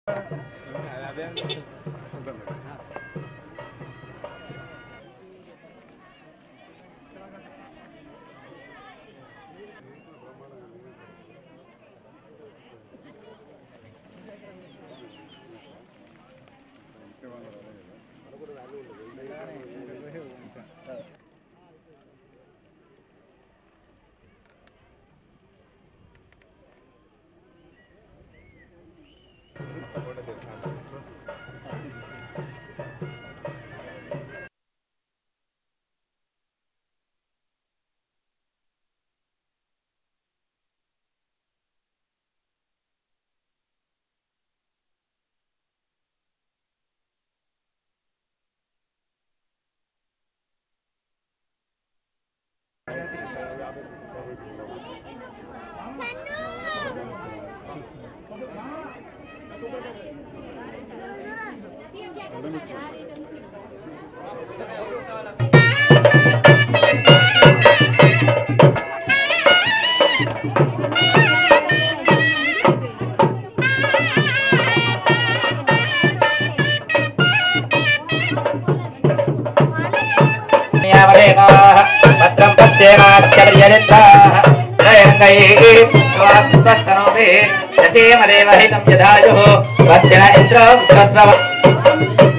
यावदेवाः भद्रं पश्येमाश्चर्यनिद्राः त्रयङ्गैः स्वस्तनोभिः दशेमदेवहितं यदायुः स्वस्ति न इन्द्रो वृत्रस्रव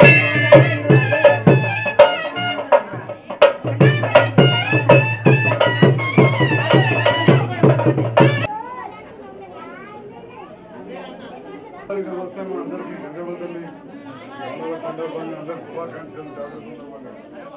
అందరికీ నమస్కారం అందరికీ గంగవదల్లి పండుగ సందర్భంగా అందరికి శుభాకాంక్షలు జాతర సందర్భంగా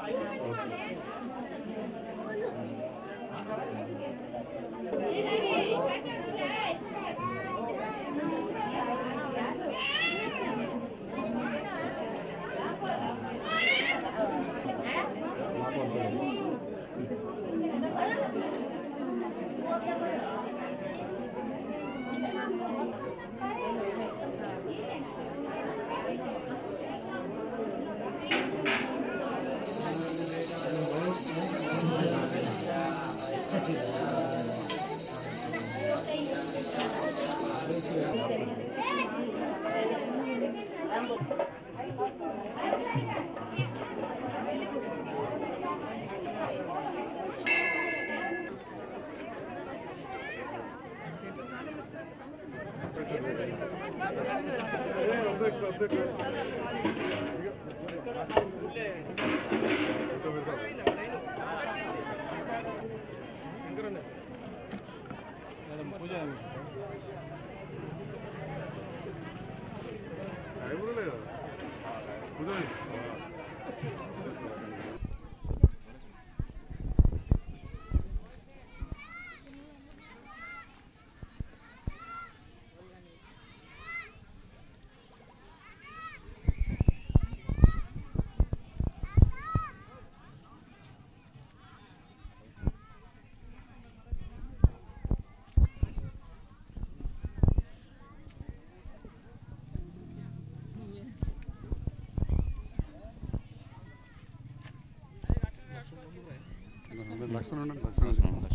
లక్ష్మణ్ ఉండండి, లక్ష్మణ్ ఉండండి.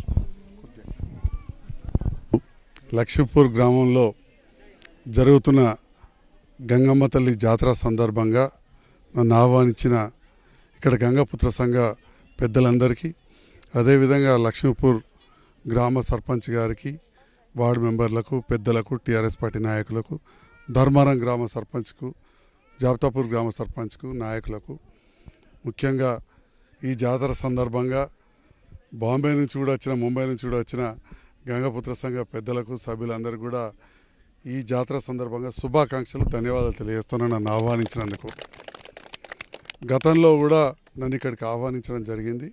లక్ష్మీపూర్ గ్రామంలో జరుగుతున్న గంగమ్మ తల్లి జాతర సందర్భంగా నన్ను ఆహ్వానించిన ఇక్కడ గంగాపుత్ర సంఘ పెద్దలందరికీ అదేవిధంగా లక్ష్మీపూర్ గ్రామ సర్పంచ్ గారికి వార్డు మెంబర్లకు పెద్దలకు టీఆర్ఎస్ పార్టీ నాయకులకు ధర్మారం గ్రామ సర్పంచ్కు జాబతాపూర్ గ్రామ సర్పంచ్కు నాయకులకు ముఖ్యంగా ఈ జాతర సందర్భంగా బాంబే నుంచి కూడా వచ్చిన ముంబై నుంచి కూడా వచ్చిన గంగాపుత్ర సంఘ పెద్దలకు సభ్యులందరికీ కూడా ఈ జాతర సందర్భంగా శుభాకాంక్షలు ధన్యవాదాలు తెలియజేస్తున్నాను నన్ను ఆహ్వానించినందుకు గతంలో కూడా నన్ను ఇక్కడికి ఆహ్వానించడం జరిగింది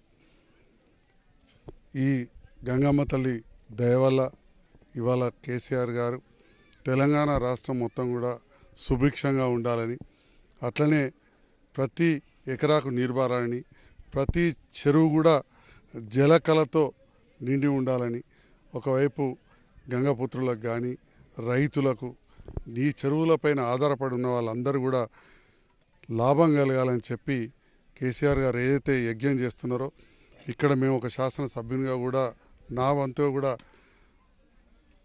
ఈ గంగమ్మ తల్లి దయ వల్ల ఇవాళ కేసీఆర్ గారు తెలంగాణ రాష్ట్రం మొత్తం కూడా సుభిక్షంగా ఉండాలని అట్లనే ప్రతి ఎకరాకు నీరుబారాలని ప్రతి చెరువు కూడా జలకళతో నిండి ఉండాలని ఒకవైపు గంగపుత్రులకు కానీ రైతులకు ఈ చెరువులపైన ఆధారపడి ఉన్న వాళ్ళందరూ కూడా లాభం కలగాలని చెప్పి కేసీఆర్ గారు ఏదైతే యజ్ఞం చేస్తున్నారో ఇక్కడ మేము ఒక శాసనసభ్యునిగా కూడా నా వంతుగా కూడా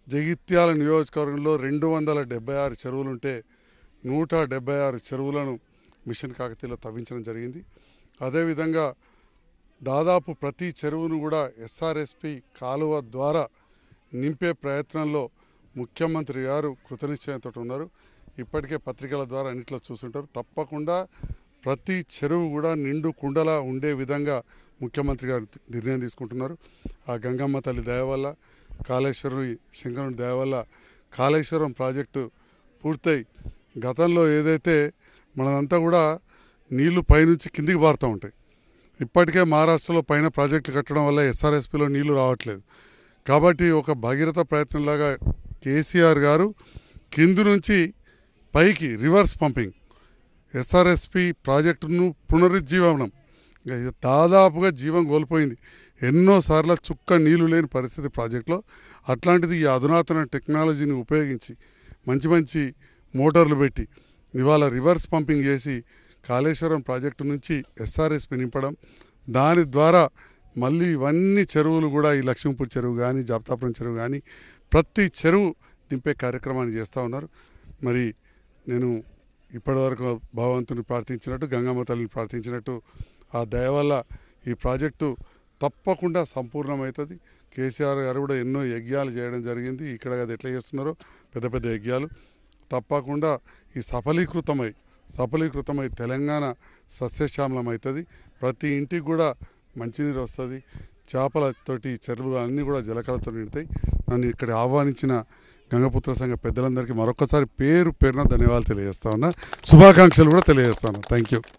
జగిత్యాల నియోజకవర్గంలో రెండు వందల డెబ్బై ఆరు చెరువులుంటే నూట డెబ్బై ఆరు చెరువులను మిషన్ కాకతీయలో తవ్వించడం జరిగింది అదేవిధంగా దాదాపు ప్రతి చెరువును కూడా ఎస్ఆర్ఎస్పి కాలువ ద్వారా నింపే ప్రయత్నంలో ముఖ్యమంత్రి గారు కృతనిశ్చయంతో ఉన్నారు ఇప్పటికే పత్రికల ద్వారా అన్నిట్లో చూస్తుంటారు తప్పకుండా ప్రతి చెరువు కూడా నిండు కుండలా ఉండే విధంగా ముఖ్యమంత్రి గారు నిర్ణయం తీసుకుంటున్నారు ఆ గంగమ్మ తల్లి దయ వల్ల కాళేశ్వరుని శంకరుని దయ వల్ల కాళేశ్వరం ప్రాజెక్టు పూర్తయి గతంలో ఏదైతే మనదంతా కూడా నీళ్లు పైనుంచి కిందికి పారుతూ ఉంటాయి ఇప్పటికే మహారాష్ట్రలో పైన ప్రాజెక్టులు కట్టడం వల్ల ఎస్ఆర్ఎస్పిలో నీళ్లు రావట్లేదు కాబట్టి ఒక భగీరథ ప్రయత్నంలాగా కేసీఆర్ గారు కింది నుంచి పైకి రివర్స్ పంపింగ్ ఎస్ఆర్ఎస్పి ప్రాజెక్టును పునరుజ్జీవనం ఇంకా ఇది దాదాపుగా జీవం కోల్పోయింది ఎన్నోసార్లు చుక్క నీళ్లు లేని పరిస్థితి ప్రాజెక్టులో అట్లాంటిది ఈ అధునాతన టెక్నాలజీని ఉపయోగించి మంచి మంచి మోటార్లు పెట్టి ఇవాళ రివర్స్ పంపింగ్ చేసి కాళేశ్వరం ప్రాజెక్టు నుంచి ఎస్ఆర్ఎస్పి నింపడం దాని ద్వారా మళ్ళీ ఇవన్నీ చెరువులు కూడా ఈ లక్ష్మీపూర్ చెరువు కానీ జాబతాపురం చెరువు కానీ ప్రతి చెరువు నింపే కార్యక్రమాన్ని చేస్తూ ఉన్నారు మరి నేను ఇప్పటివరకు భగవంతుని ప్రార్థించినట్టు గంగమ్మ తల్లిని ప్రార్థించినట్టు ఆ దయ వల్ల ఈ ప్రాజెక్టు తప్పకుండా సంపూర్ణమవుతుంది కేసీఆర్ గారు కూడా ఎన్నో యజ్ఞాలు చేయడం జరిగింది ఇక్కడ అది ఎట్లా చేస్తున్నారో పెద్ద పెద్ద యజ్ఞాలు తప్పకుండా ఈ సఫలీకృతమై సఫలీకృతమై తెలంగాణ సస్యశ్యామలం అవుతుంది ప్రతి ఇంటికి కూడా మంచినీరు వస్తుంది చేపలతోటి చెరువులు అన్నీ కూడా జలకళతో నిండుతాయి నన్ను ఇక్కడ ఆహ్వానించిన గంగపుత్ర సంఘ పెద్దలందరికీ మరొకసారి పేరు పేరున ధన్యవాదాలు తెలియజేస్తా ఉన్నా శుభాకాంక్షలు కూడా తెలియజేస్తా ఉన్నా థ్యాంక్ యూ